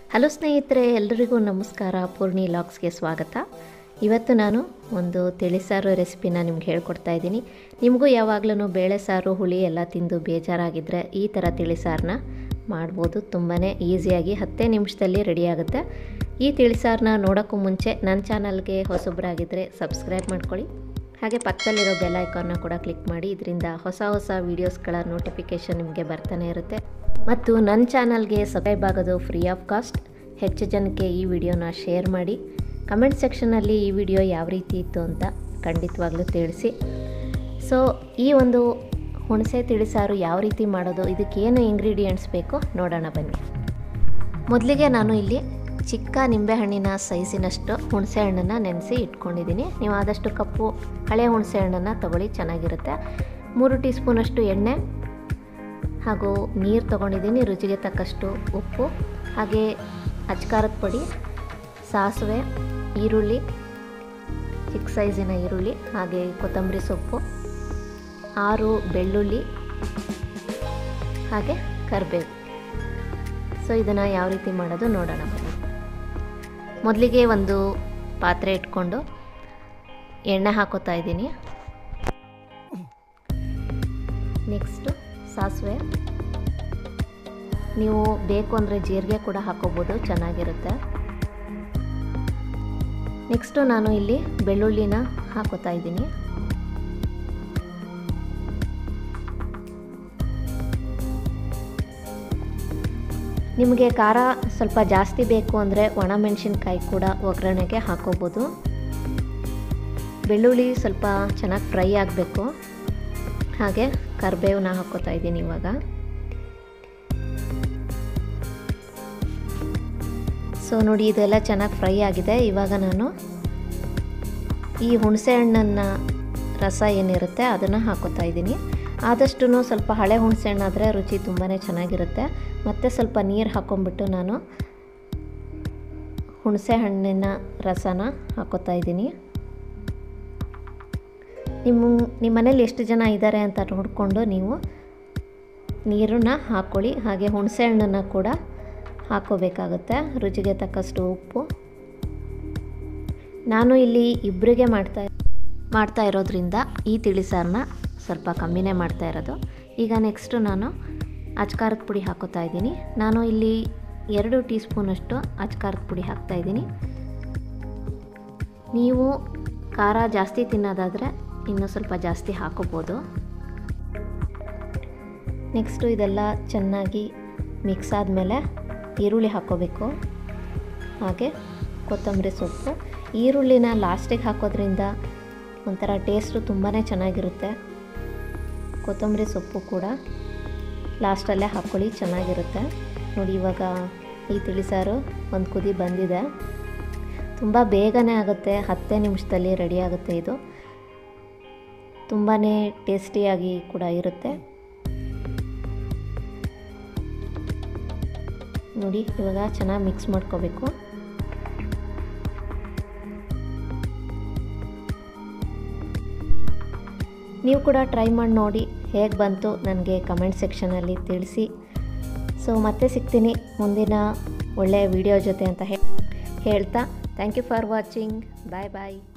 hello ಸ್ನೇಹಿತರೆ ಎಲ್ರಿಗೂ ನಮಸ್ಕಾರ ಪೂರ್ಣಿ ಲಾಗ್ಸ್ಗೆ ಸ್ವಾಗತ ಇವತ್ತು ನಾನು ಒಂದು ತಿಳಿಸಾರು ರೆಸಿಪಿನ ನಿಮ್ಗೆ ಹೇಳ್ಕೊಡ್ತಾ ಇದ್ದೀನಿ ನಿಮಗೂ ಯಾವಾಗಲೂ ಬೇಳೆ ಸಾರು ಹುಳಿ ಎಲ್ಲ ತಿಂದು ಬೇಜಾರಾಗಿದ್ದರೆ ಈ ಥರ ತಿಳಿಸಾರನ್ನ ಮಾಡ್ಬೋದು ತುಂಬಾ ಈಸಿಯಾಗಿ ಹತ್ತೇ ನಿಮಿಷದಲ್ಲಿ ರೆಡಿ ಆಗುತ್ತೆ ಈ ತಿಳಿಸಾರನ್ನ ನೋಡೋಕ್ಕೂ ಮುಂಚೆ ನನ್ನ ಚಾನಲ್ಗೆ ಹೊಸಬ್ರಾಗಿದ್ದರೆ ಸಬ್ಸ್ಕ್ರೈಬ್ ಮಾಡ್ಕೊಳ್ಳಿ ಹಾಗೆ ಪಕ್ಕದಲ್ಲಿರೋ ಬೆಲ್ ಐಕಾನ್ನ ಕೂಡ ಕ್ಲಿಕ್ ಮಾಡಿ ಇದರಿಂದ ಹೊಸ ಹೊಸ ವೀಡಿಯೋಸ್ಗಳ ನೋಟಿಫಿಕೇಷನ್ ನಿಮಗೆ ಬರ್ತಾನೆ ಇರುತ್ತೆ ಮತ್ತು ನನ್ನ ಚಾನಲ್ಗೆ ಸಬ್ಸ್ಕ್ರೈಬ್ ಆಗೋದು ಫ್ರೀ ಆಫ್ ಕಾಸ್ಟ್ ಹೆಚ್ಚು ಜನಕ್ಕೆ ಈ ವಿಡಿಯೋನ ಶೇರ್ ಮಾಡಿ ಕಮೆಂಟ್ ಸೆಕ್ಷನಲ್ಲಿ ಈ ವಿಡಿಯೋ ಯಾವ ರೀತಿ ಇತ್ತು ಅಂತ ಖಂಡಿತವಾಗ್ಲೂ ತಿಳಿಸಿ ಸೊ ಈ ಒಂದು ಹುಣಸೆ ತಿಳಿಸಾರು ಯಾವ ರೀತಿ ಮಾಡೋದು ಇದಕ್ಕೇನು ಇಂಗ್ರೀಡಿಯೆಂಟ್ಸ್ ಬೇಕೋ ನೋಡೋಣ ಬನ್ನಿ ಮೊದಲಿಗೆ ನಾನು ಇಲ್ಲಿ ಚಿಕ್ಕ ನಿಂಬೆಹಣ್ಣಿನ ಸೈಜಿನಷ್ಟು ಹುಣಸೆ ಹಣ್ಣನ್ನು ನೆನೆಸಿ ಇಟ್ಕೊಂಡಿದ್ದೀನಿ ನೀವು ಆದಷ್ಟು ಕಪ್ಪು ಹಳೆ ಹುಣಸೆ ಹಣ್ಣನ್ನು ತಗೊಳ್ಳಿ ಚೆನ್ನಾಗಿರುತ್ತೆ ಮೂರು ಟೀ ಸ್ಪೂನಷ್ಟು ಎಣ್ಣೆ ಹಾಗೂ ನೀರು ತೊಗೊಂಡಿದ್ದೀನಿ ರುಚಿಗೆ ತಕ್ಕಷ್ಟು ಉಪ್ಪು ಹಾಗೆ ಅಚ್ಕಾರದ ಪುಡಿ ಸಾಸಿವೆ ಈರುಳ್ಳಿ ಚಿಕ್ಕ ಸೈಜಿನ ಈರುಳ್ಳಿ ಹಾಗೆ ಕೊತ್ತಂಬರಿ ಸೊಪ್ಪು ಆರು ಬೆಳ್ಳುಳ್ಳಿ ಹಾಗೆ ಕರಿಬೇವು ಸೊ ಇದನ್ನು ಯಾವ ರೀತಿ ಮಾಡೋದು ನೋಡೋಣ ಬನ್ನಿ ಮೊದಲಿಗೆ ಒಂದು ಪಾತ್ರೆ ಇಟ್ಕೊಂಡು ಎಣ್ಣೆ ಹಾಕೋತಾ ಇದ್ದೀನಿ ನೆಕ್ಸ್ಟು ಸಾಸಿವೆ ನೀವು ಬೇಕು ಅಂದರೆ ಜೀರಿಗೆ ಕೂಡ ಹಾಕೋಬೋದು ಚೆನ್ನಾಗಿರುತ್ತೆ ನೆಕ್ಸ್ಟು ನಾನು ಇಲ್ಲಿ ಬೆಳ್ಳುಳ್ಳಿನ ಹಾಕೋತಾ ಇದ್ದೀನಿ ನಿಮಗೆ ಖಾರ ಸ್ವಲ್ಪ ಜಾಸ್ತಿ ಬೇಕು ಅಂದರೆ ಒಣಮೆಣಸಿನ್ಕಾಯಿ ಕೂಡ ಒಗ್ಗರಣೆಗೆ ಹಾಕೋಬೋದು ಬೆಳ್ಳುಳ್ಳಿ ಸ್ವಲ್ಪ ಚೆನ್ನಾಗಿ ಫ್ರೈ ಆಗಬೇಕು ಹಾಗೆ ಕರಿಬೇವನ್ನ ಹಾಕೋತಾ ಇದ್ದೀನಿ ಇವಾಗ ಸೊ ನೋಡಿ ಇದೆಲ್ಲ ಚೆನ್ನಾಗಿ ಫ್ರೈ ಆಗಿದೆ ಇವಾಗ ನಾನು ಈ ಹುಣಸೆ ಹಣ್ಣನ್ನು ರಸ ಏನಿರುತ್ತೆ ಅದನ್ನು ಹಾಕೋತಾ ಇದ್ದೀನಿ ಆದಷ್ಟು ಸ್ವಲ್ಪ ಹಳೆ ಹುಣಸೆ ಹಣ್ಣಾದರೆ ರುಚಿ ತುಂಬಾ ಚೆನ್ನಾಗಿರುತ್ತೆ ಮತ್ತು ಸ್ವಲ್ಪ ನೀರು ಹಾಕ್ಕೊಂಬಿಟ್ಟು ನಾನು ಹುಣಸೆ ಹಣ್ಣಿನ ರಸನ ಹಾಕೋತಾ ಇದ್ದೀನಿ ನಿಮ್ಮ ನಿಮ್ಮ ಮನೇಲಿ ಎಷ್ಟು ಜನ ಇದ್ದಾರೆ ಅಂತ ನೋಡಿಕೊಂಡು ನೀವು ನೀರನ್ನ ಹಾಕ್ಕೊಳ್ಳಿ ಹಾಗೆ ಹುಣಸೆ ಹಣ್ಣನ್ನು ಕೂಡ ಹಾಕೋಬೇಕಾಗುತ್ತೆ ರುಚಿಗೆ ತಕ್ಕಷ್ಟು ಉಪ್ಪು ನಾನು ಇಲ್ಲಿ ಇಬ್ಬರಿಗೆ ಮಾಡ್ತಾ ಮಾಡ್ತಾ ಇರೋದ್ರಿಂದ ಈ ತಿಳಿಸಾರನ್ನ ಸ್ವಲ್ಪ ಕಮ್ಮಿನೇ ಮಾಡ್ತಾ ಇರೋದು ಈಗ ನೆಕ್ಸ್ಟು ನಾನು ಅಚ್ಕಾರದ ಪುಡಿ ಹಾಕೋತಾ ಇದ್ದೀನಿ ನಾನು ಇಲ್ಲಿ ಎರಡು ಟೀ ಸ್ಪೂನಷ್ಟು ಅಚ್ಕಾರದ ಪುಡಿ ಹಾಕ್ತಾಯಿದ್ದೀನಿ ನೀವು ಖಾರ ಜಾಸ್ತಿ ತಿನ್ನೋದಾದರೆ ಇನ್ನೂ ಸ್ವಲ್ಪ ಜಾಸ್ತಿ ಹಾಕೋಬೋದು ನೆಕ್ಸ್ಟು ಇದೆಲ್ಲ ಚೆನ್ನಾಗಿ ಮಿಕ್ಸ್ ಆದಮೇಲೆ ಈರುಳ್ಳಿ ಹಾಕ್ಕೋಬೇಕು ಹಾಗೆ ಕೊತ್ತಂಬರಿ ಸೊಪ್ಪು ಈರುಳ್ಳಿನ ಲಾಸ್ಟಿಗೆ ಹಾಕೋದ್ರಿಂದ ಒಂಥರ ಟೇಸ್ಟು ತುಂಬಾ ಚೆನ್ನಾಗಿರುತ್ತೆ ಕೊತ್ತಂಬರಿ ಸೊಪ್ಪು ಕೂಡ ಲಾಸ್ಟಲ್ಲೇ ಹಾಕ್ಕೊಳ್ಳಿ ಚೆನ್ನಾಗಿರುತ್ತೆ ನೋಡಿ ಇವಾಗ ಈ ತಿಳಿಸಾರು ಒಂದು ಕುದಿ ಬಂದಿದೆ ತುಂಬ ಬೇಗನೆ ಆಗುತ್ತೆ ಹತ್ತೇ ನಿಮಿಷದಲ್ಲಿ ರೆಡಿ ಆಗುತ್ತೆ ಇದು ತುಂಬಾ ಟೇಸ್ಟಿಯಾಗಿ ಕೂಡ ಇರುತ್ತೆ ನೋಡಿ ಇವಾಗ ಚೆನ್ನಾಗಿ ಮಿಕ್ಸ್ ಮಾಡ್ಕೋಬೇಕು ನೀವು ಕೂಡ ಟ್ರೈ ಮಾಡಿ ನೋಡಿ ಹೇಗೆ ಬಂತು ನನಗೆ ಕಮೆಂಟ್ ಸೆಕ್ಷನಲ್ಲಿ ತಿಳಿಸಿ ಸೊ ಮತ್ತೆ ಸಿಗ್ತೀನಿ ಮುಂದಿನ ಒಳ್ಳೆಯ ವಿಡಿಯೋ ಜೊತೆ ಅಂತ ಹೇಳ್ತಾ thank you for watching bye bye